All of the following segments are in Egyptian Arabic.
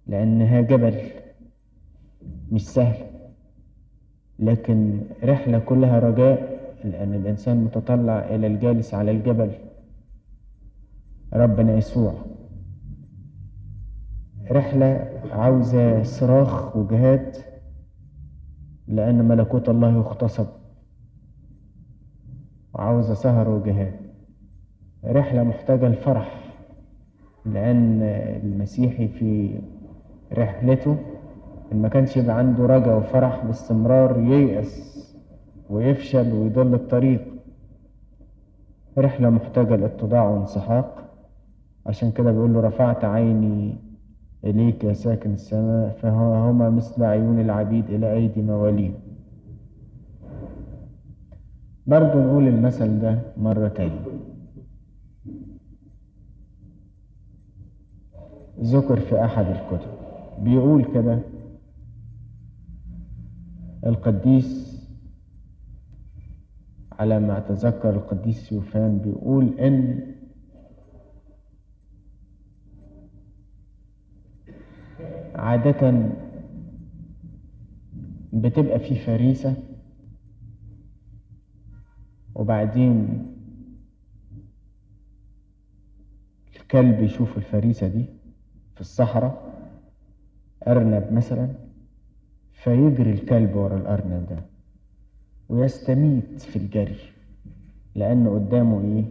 لأنها جبل مش سهل لكن رحلة كلها رجاء لأن الإنسان متطلع إلى الجالس على الجبل ربنا يسوع رحلة عاوزة صراخ وجهاد لأن ملكوت الله يغتصب وعاوزة سهر وجهاد رحلة محتاجة الفرح لأن المسيحي في رحلته إن ما كانش يبقى عنده رجا وفرح باستمرار ييأس ويفشل ويضل الطريق رحلة محتاجة الاتضاع وانسحاق عشان كده بيقول له رفعت عيني إليك يا ساكن السماء فهما مثل عيون العبيد إلى أيدي مواليهم برضو نقول المثل ده مرة تانية ذكر في أحد الكتب بيقول كده القديس على ما أتذكر القديس يوفان بيقول إن عادة بتبقى في فريسة وبعدين الكلب يشوف الفريسة دي في الصحراء أرنب مثلا فيجري الكلب ورا الأرنب ده ويستميت في الجري لأنه قدامه إيه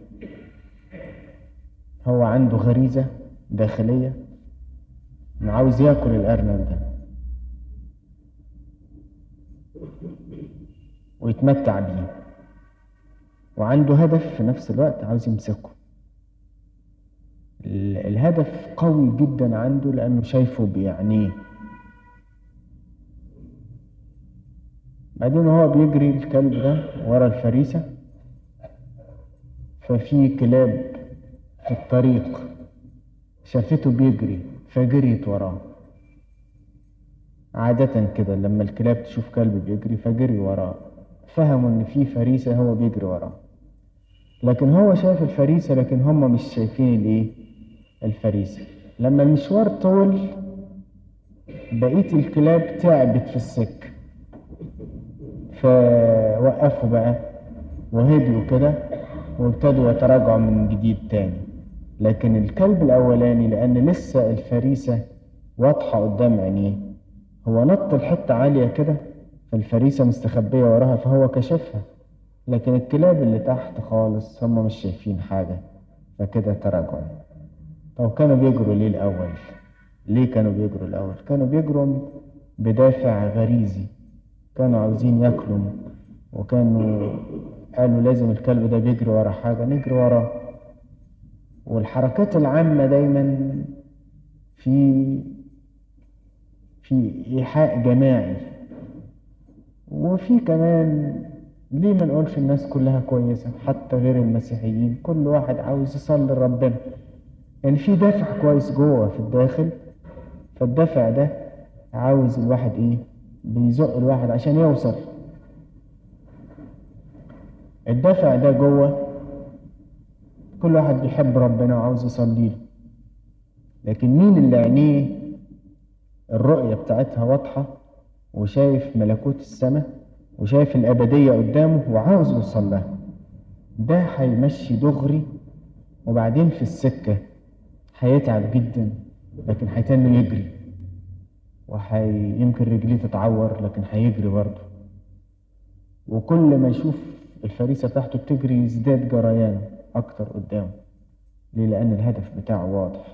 هو عنده غريزة داخلية إنه عاوز ياكل الأرنب ده ويتمتع بيه وعنده هدف في نفس الوقت عاوز يمسكه الهدف قوي جدا عنده لأنه شايفه بيعنيه بعدين هو بيجري الكلب ده ورا الفريسة ففي كلاب في الطريق شافته بيجري فجريت وراه عادة كده لما الكلاب تشوف كلب بيجري فجري وراه فهموا ان في فريسة هو بيجري وراه لكن هو شايف الفريسة لكن هم مش شايفين الايه الفريسة لما المشوار طول بقية الكلاب تعبت في السكة فوقفوا بقى وهدوا كده وابتدوا يتراجعوا من جديد تاني لكن الكلب الأولاني لأن لسه الفريسة واضحة قدام عينيه هو نط الحتة عالية كده فالفريسة مستخبية وراها فهو كشفها لكن الكلاب اللي تحت خالص هم مش شايفين حاجة فكده تراجعوا طب كانوا بيجروا ليه الأول ليه كانوا بيجروا الأول كانوا بيجروا بدافع غريزي كانوا عاوزين ياكلوا وكانوا قالوا لازم الكلب ده بيجري ورا حاجة نجري وراه والحركات العامة دايما في في إيحاء جماعي وفي كمان ليه ما نقولش الناس كلها كويسة حتى غير المسيحيين كل واحد عاوز يصلي لربنا يعني في دافع كويس جوه في الداخل فالدافع ده عاوز الواحد ايه بيزق الواحد عشان يوصل الدافع ده جوه كل واحد بيحب ربنا وعاوز يصلي له لكن مين اللي عينيه الرؤية بتاعتها واضحة وشايف ملكوت السماء وشايف الأبدية قدامه وعاوز يوصل لها ده هيمشي دغري وبعدين في السكة هيتعب جدا لكن هيتنه يجري وحي يمكن رجليه تتعور لكن هيجري برضه وكل ما يشوف الفريسة بتاعته بتجري يزداد جريان أكتر قدامه ليه؟ لأن الهدف بتاعه واضح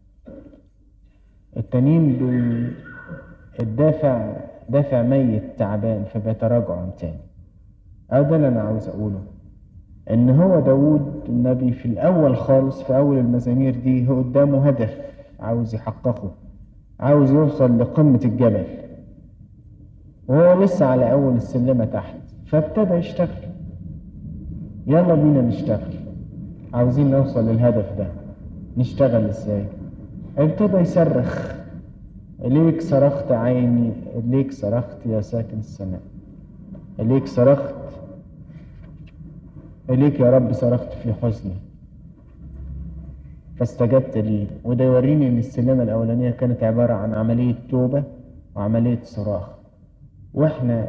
التانيين دول الدافع دافع ميت تعبان فبيتراجعوا عن تاني أو ده اللي أنا عاوز أقوله إن هو داوود النبي في الأول خالص في أول المزامير دي هو قدامه هدف عاوز يحققه عاوز يوصل لقمة الجبل وهو لسه على أول السلمة تحت فابتدى يشتغل يلا بينا نشتغل عاوزين نوصل للهدف ده نشتغل ازاي ابتدى يصرخ إليك صرخت عيني إليك صرخت يا ساكن السماء إليك صرخت إليك يا رب صرخت في حزني فاستجبت ليه وده يوريني ان السلمة الاولانية كانت عبارة عن عملية توبة وعملية صراخ واحنا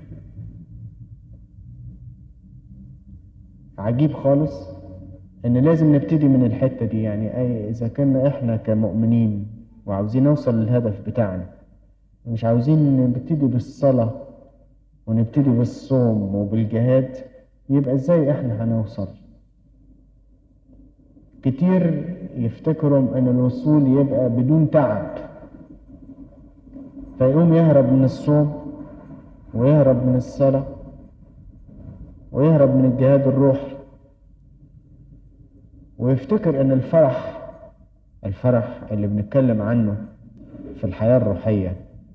عجيب خالص ان لازم نبتدي من الحتة دي يعني اي اذا كنا احنا كمؤمنين وعاوزين نوصل للهدف بتاعنا مش عاوزين نبتدي بالصلاة ونبتدي بالصوم وبالجهاد يبقى ازاي احنا هنوصل كتير يفتكروا ان الوصول يبقى بدون تعب فيقوم يهرب من الصوم ويهرب من الصلاة ويهرب من الجهاد الروحي ويفتكر ان الفرح الفرح اللي بنتكلم عنه في الحياة الروحية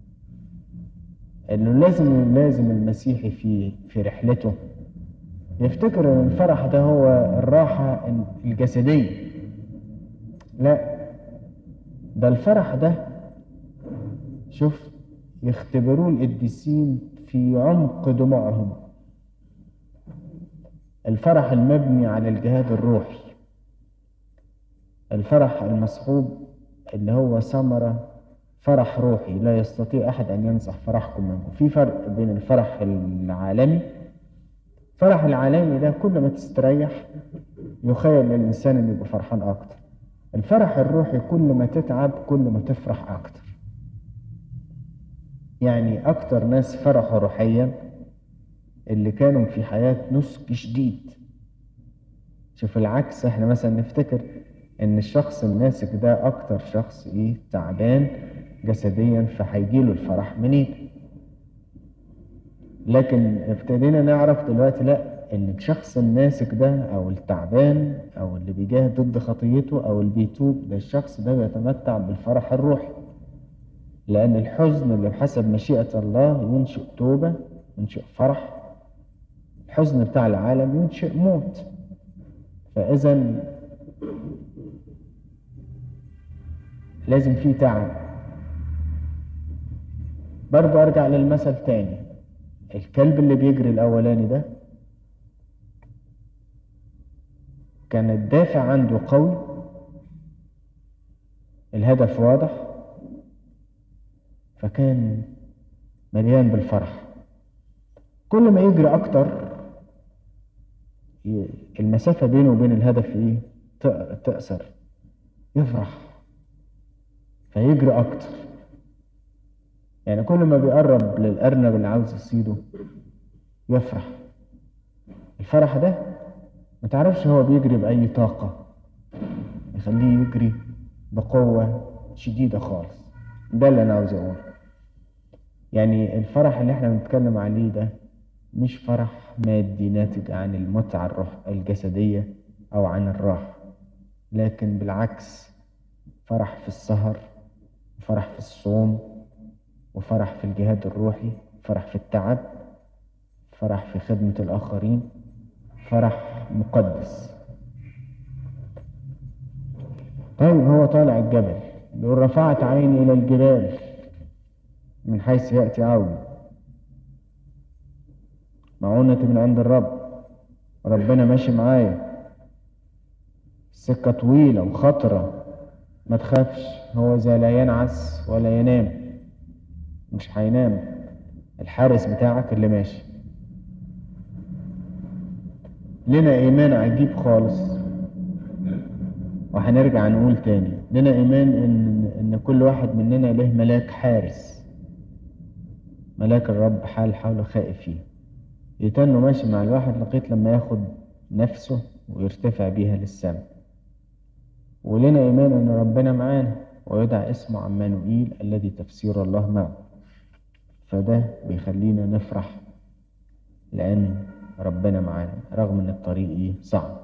انه لازم لازم المسيحي في في رحلته يفتكر ان الفرح ده هو الراحة الجسدية لا ده الفرح ده شوف يختبروه القديسين في عمق دموعهم الفرح المبني على الجهاد الروحي الفرح المصحوب اللي هو ثمرة فرح روحي لا يستطيع أحد أن ينصح فرحكم منه في فرق بين الفرح العالمي الفرح العالمي ده كل ما تستريح يخيل للإنسان أن يبقى فرحان أكتر الفرح الروحي كل ما تتعب كل ما تفرح أكتر يعني أكتر ناس فرحوا روحيا اللي كانوا في حياة نسك شديد شوف العكس احنا مثلا نفتكر ان الشخص الناسك ده اكتر شخص ايه تعبان جسديا فهيجيله الفرح منين لكن ابتدينا نعرف دلوقتي لا ان الشخص الناسك ده او التعبان او اللي بيجاهد ضد خطيته او اللي بيتوب ده الشخص ده بيتمتع بالفرح الروحي لان الحزن اللي بحسب مشيئة الله ينشئ توبة ينشئ فرح الحزن بتاع العالم ينشئ موت فاذا لازم في تعب برضو ارجع للمثل تاني الكلب اللي بيجري الاولاني ده كان الدافع عنده قوي الهدف واضح فكان مليان بالفرح كل ما يجري اكتر المسافة بينه وبين الهدف ايه تقصر يفرح فيجري اكتر يعني كل ما بيقرب للارنب اللي عاوز يصيده يفرح الفرح ده ما تعرفش هو بيجري باي طاقة يخليه يجري بقوة شديدة خالص ده اللي انا عاوز اقوله يعني الفرح اللي احنا بنتكلم عليه ده مش فرح مادي ناتج عن المتعة الروح الجسدية او عن الراحة لكن بالعكس فرح في السهر وفرح في الصوم وفرح في الجهاد الروحي فرح في التعب فرح في خدمة الآخرين فرح مقدس طيب هو طالع الجبل بيقول رفعت عيني إلى الجبال من حيث يأتي عوني معونة من عند الرب ربنا ماشي معايا السكة طويلة وخطرة ما تخافش هو زي لا ينعس ولا ينام مش هينام الحارس بتاعك اللي ماشي لنا ايمان عجيب خالص وهنرجع نقول تاني لنا ايمان ان ان كل واحد مننا له ملاك حارس ملاك الرب حال حوله خائف فيه يتنه ماشي مع الواحد لغايه لما ياخد نفسه ويرتفع بيها للسماء ولنا إيمان أن ربنا معانا ويدعى اسمه عمانوئيل الذي تفسير الله معه فده بيخلينا نفرح لأن ربنا معانا رغم أن الطريق صعب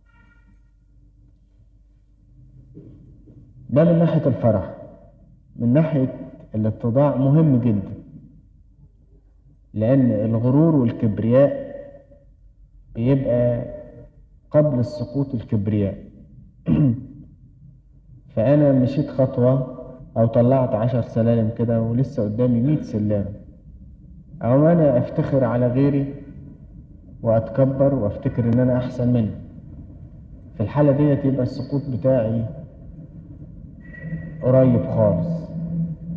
ده من ناحية الفرح من ناحية الاتضاع مهم جدا لأن الغرور والكبرياء بيبقى قبل السقوط الكبرياء فأنا مشيت خطوة أو طلعت عشر سلالم كده ولسه قدامي مئة سلالم أو أنا أفتخر على غيري وأتكبر وأفتكر إن أنا أحسن منه في الحالة ديت يبقى السقوط بتاعي قريب خالص